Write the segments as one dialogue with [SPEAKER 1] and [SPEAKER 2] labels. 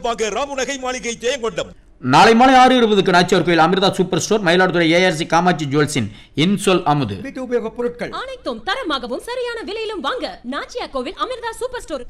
[SPEAKER 1] தங்கம் வாங்க ராமுநகை மாளிகை ஜெயங்கொண்டம்
[SPEAKER 2] நாளை மாலை ஆறு இருபதுக்கு Nachiyar Koil Amirtha super store Mayiladuthurai ARC Kamatchi ஜுவல்ஸின் இன்சொல் அமுது
[SPEAKER 3] வீட்டு உபயோகப் பொருட்கள்
[SPEAKER 4] அனைத்தும் தரமாகவும் சரியான விலையிலும் வாங்க நாச்சியா கோவில் அமிர்தா சூப்பர் ஸ்டோர்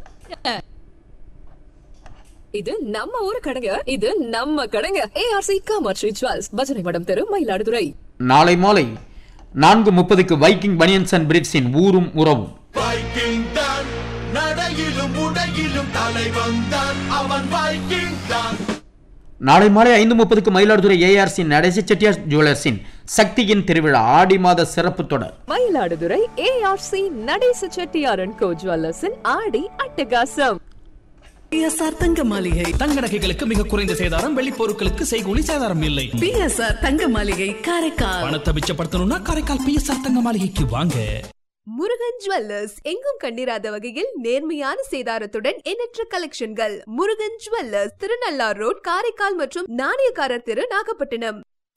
[SPEAKER 5] இது நம்ம ஊரு கடைங்க இது நம்ம கடைங்க ஏஆர்சி காமாட்சி ஜுவல்ஸ் பஜனை மடம் தெரு மயிலாடுதுறை
[SPEAKER 2] நாளை மாலை நான்கு முப்பதுக்கு வைக்கிங் பனியன்ஸ் அண்ட் பிரிட்ஸின் ஊரும் உறவும்
[SPEAKER 1] வைக்கிங் தான் நடையிலும் உடையிலும் தலைவன் தான் அவன் வைக்கிங் தான்
[SPEAKER 2] நாளை மாலை ஐந்து முப்பதுக்கு மயிலாடுதுறை ஏஆர்சி நடேச செட்டியார் ஜுவல்லர்ஸின் சக்தியின் திருவிழா ஆடி மாத சிறப்பு தொடர்
[SPEAKER 5] மயிலாடுதுறை ஏஆர்சி நடேச செட்டியாரன் கோ ஜுவல்லர்ஸின் ஆடி அட்டகாசம்
[SPEAKER 6] பிஎஸ்ஆர் தங்க மாளிகை
[SPEAKER 7] தங்க நகைகளுக்கு மிக குறைந்த சேதாரம் வெள்ளி பொருட்களுக்கு செய்கூலி சேதாரம் இல்லை
[SPEAKER 6] பிஎஸ்ஆர் தங்க மாளிகை காரைக்கால்
[SPEAKER 7] பணத்தை மிச்சப்படுத்தணும்னா காரைக்கால் பிஎஸ்ஆர் தங்க மாளிகைக்கு வாங்க
[SPEAKER 8] முருகன் ஜுவல்லர்ஸ் எங்கும் கண்டிராத வகையில் நேர்மையான சேதாரத்துடன் எண்ணற்ற கலெக்ஷன்கள் முருகன் ஜுவல்லர்ஸ் திருநள்ளார் ரோட் காரைக்கால் மற்றும் நாணயக்காரர் தெரு நாகப்பட்டினம்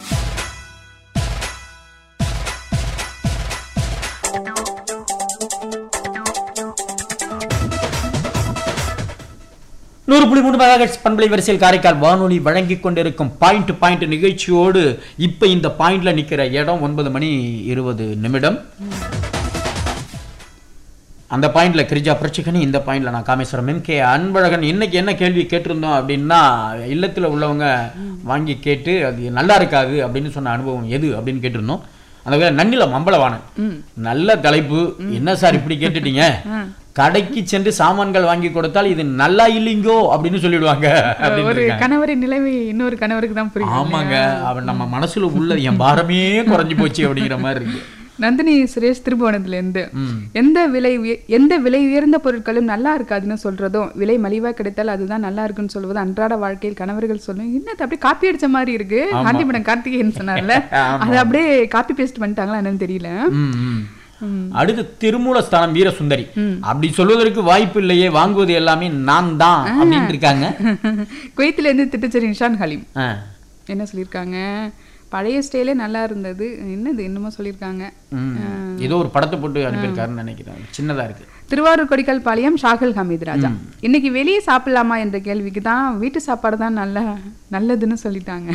[SPEAKER 2] நூறு புள்ளி மூணு மெகாஹெட்ஸ் பண்பலை வரிசையில் காரைக்கால் வானொலி வழங்கிக் கொண்டிருக்கும் பாயிண்ட் டு பாயிண்ட் நிகழ்ச்சியோடு இப்போ இந்த பாயிண்ட்ல நிக்கிற இடம் ஒன்பது மணி இருபது நிமிடம் அந்த பாயிண்ட்ல கிரிஜா பிரச்சிகனி இந்த பாயிண்ட்ல நான் காமேஸ்வரம் எம் கே அன்பழகன் இன்னைக்கு என்ன கேள்வி கேட்டிருந்தோம் அப்படின்னா இல்லத்துல உள்ளவங்க வாங்கி கேட்டு அது நல்லா இருக்காது அப்படின்னு சொன்ன அனுபவம் எது அப்படின்னு கேட்டிருந்தோம் அந்த வகையில நன்னில மம்பளவாணன் நல்ல தலைப்பு என்ன சார் இப்படி கேட்டுட்டீங்க கடைக்கு சென்று சாமான்கள் வாங்கி கொடுத்தால் இது நல்லா இல்லைங்கோ அப்படின்னு சொல்லிடுவாங்க அப்படின்னு
[SPEAKER 9] ஒரு
[SPEAKER 2] இருக்காங்க.
[SPEAKER 9] கணவரின் நிலைமை இன்னொரு கணவருக்கு தான் புரியும்
[SPEAKER 2] ஆமாங்க அவன் நம்ம மனசுல உள்ள என் பாரமே குறைஞ்சு போச்சு அப்படிங்கிற மாதிரி இருக்கு
[SPEAKER 9] நந்தினி சுரேஷ் திருபுவனத்துல இருந்து
[SPEAKER 2] ம்.
[SPEAKER 9] எந்த விலை உய- எந்த விலை உயர்ந்த பொருட்களும் நல்லா இருக்காதுன்னு சொல்றதும் விலை மலிவா கிடைத்தால் அதுதான் நல்லா இருக்குன்னு சொல்வது அன்றாட வாழ்க்கையில் கணவர்கள் சொல்லும் என்னது அப்படியே காப்பி அடிச்ச மாதிரி இருக்கு
[SPEAKER 2] ஆமா.
[SPEAKER 9] காந்தி படம் கார்த்திகேயன் சொன்னார்ல
[SPEAKER 2] ஆமா.
[SPEAKER 9] அது அப்படியே காப்பி பேஸ்ட் பண்ணிட்டாங்களா என்னன்னு தெரியல
[SPEAKER 2] ம், ம். அடுத்து திருமூலஸ்தானம் வீரசுந்தரி அப்படி சொல்வதற்கு வாய்ப்பு இல்லையே வாங்குவது எல்லாமே நான் தான் அப்படின்னு இருக்காங்க
[SPEAKER 9] குவைத்துல இருந்து திட்டச்சேரி நிஷான் ஹலீம்
[SPEAKER 2] ஆ.
[SPEAKER 9] என்ன சொல்லியிருக்காங்க பழைய ஸ்டைலே நல்லா இருந்தது என்னது என்னமோ சொல்லியிருக்காங்க
[SPEAKER 2] ம். ஏதோ ஒரு படத்தை போட்டு அனுப்பியிருக்காருன்னு நினைக்கிறேன் சின்னதா இருக்கு
[SPEAKER 9] திருவாரூர் கொடிக்கல் பாளையம் ஷாகுல் ஹமீத் ராஜா இன்னைக்கு வெளியே சாப்பிடலாமா என்ற கேள்விக்கு தான் வீட்டு சாப்பாடு தான் நல்ல நல்லதுன்னு சொல்லிட்டாங்க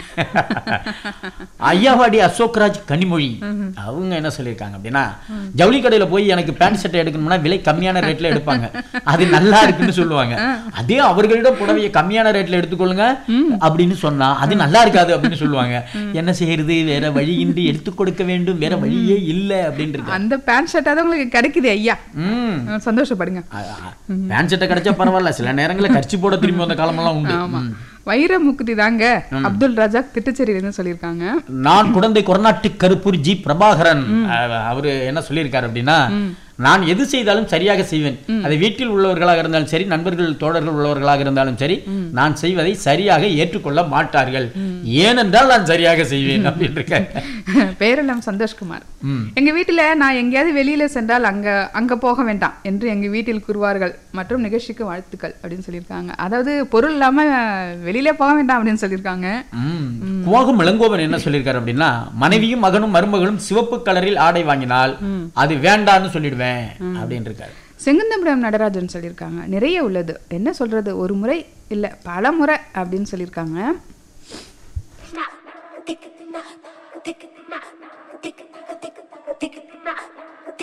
[SPEAKER 2] ஐயாவாடி அசோக்ராஜ் கனிமொழி அவங்க என்ன சொல்லியிருக்காங்க அப்படின்னா ஜவுளி கடையில போய் எனக்கு பேண்ட் சட்டை எடுக்கணும்னா விலை கம்மியான ரேட்ல எடுப்பாங்க அது நல்லா இருக்குன்னு சொல்லுவாங்க அதே அவர்களிடம் புடவையை கம்மியான ரேட்ல எடுத்துக்கொள்ளுங்க அப்படின்னு சொன்னா அது நல்லா இருக்காது அப்படின்னு சொல்லுவாங்க என்ன செய்யறது வேற வழியின்றி எடுத்து கொடுக்க வேண்டும் வேற வழியே இல்ல அப்படின்னு இருக்கு
[SPEAKER 9] அந்த பேண்ட் ஷர்ட் தான் உங்களுக்கு கிடைக்குது ஐயா
[SPEAKER 2] ம்
[SPEAKER 9] அஹ் சந்தோஷப்படுங்க
[SPEAKER 2] பேண்ட் சட்டை கிடைச்சா பரவாயில்ல சில நேரங்களில் கர்ச்சி போட திரும்பி வந்த காலமெல்லாம் உண்டு
[SPEAKER 9] ஆமா
[SPEAKER 2] ம்.
[SPEAKER 9] வைர முக்குதி தாங்க அப்துல் ராஜாக் திட்டச்சேரியிலிருந்து சொல்லியிருக்காங்க
[SPEAKER 2] நான் குழந்தை கொரநாட்டு கருப்பூர் ஜி பிரபாகரன் அஹ், அவரு என்ன சொல்லியிருக்காரு அப்படின்னா நான் எது செய்தாலும் சரியாக செய்வேன் அது வீட்டில் உள்ளவர்களாக இருந்தாலும் சரி நண்பர்கள் தோழர்கள் உள்ளவர்களாக இருந்தாலும் சரி நான் செய்வதை சரியாக ஏற்றுக்கொள்ள மாட்டார்கள் ஏனென்றால் நான் சரியாக செய்வேன் அப்படின்னு இருக்காங்க
[SPEAKER 9] பேரெல்லாம் சந்தோஷ்குமார்
[SPEAKER 2] ம்.
[SPEAKER 9] எங்க வீட்டுல நான் எங்கேயாவது வெளியில சென்றால் அங்க அங்க போக வேண்டாம் என்று எங்க வீட்டில் கூறுவார்கள் மற்றும் நிகழ்ச்சிக்கு வாழ்த்துக்கள் அப்படின்னு சொல்லியிருக்காங்க அதாவது பொருள் இல்லாம வெளியில போக வேண்டாம் அப்படின்னு சொல்லியிருக்காங்க
[SPEAKER 2] ம். குவாகம் இளங்கோவன் என்ன சொல்லியிருக்காரு அப்படின்னா மனைவியும் மகனும் மருமகளும் சிவப்பு கலரில் ஆடை வாங்கினால் அது வேண்டான்னு சொல்லிடுவேன் அப்படின்னு இருக்காரு
[SPEAKER 9] செங்குந்தபுரம் நடராஜன் சொல்லியிருக்காங்க நிறைய உள்ளது என்ன சொல்றது ஒரு முறை இல்ல பல முறை அப்படின்னு சொல்லியிருக்காங்க
[SPEAKER 10] tick, tick, tick, tick, tick, tick, tick, tick, tick, tick, tick, tick,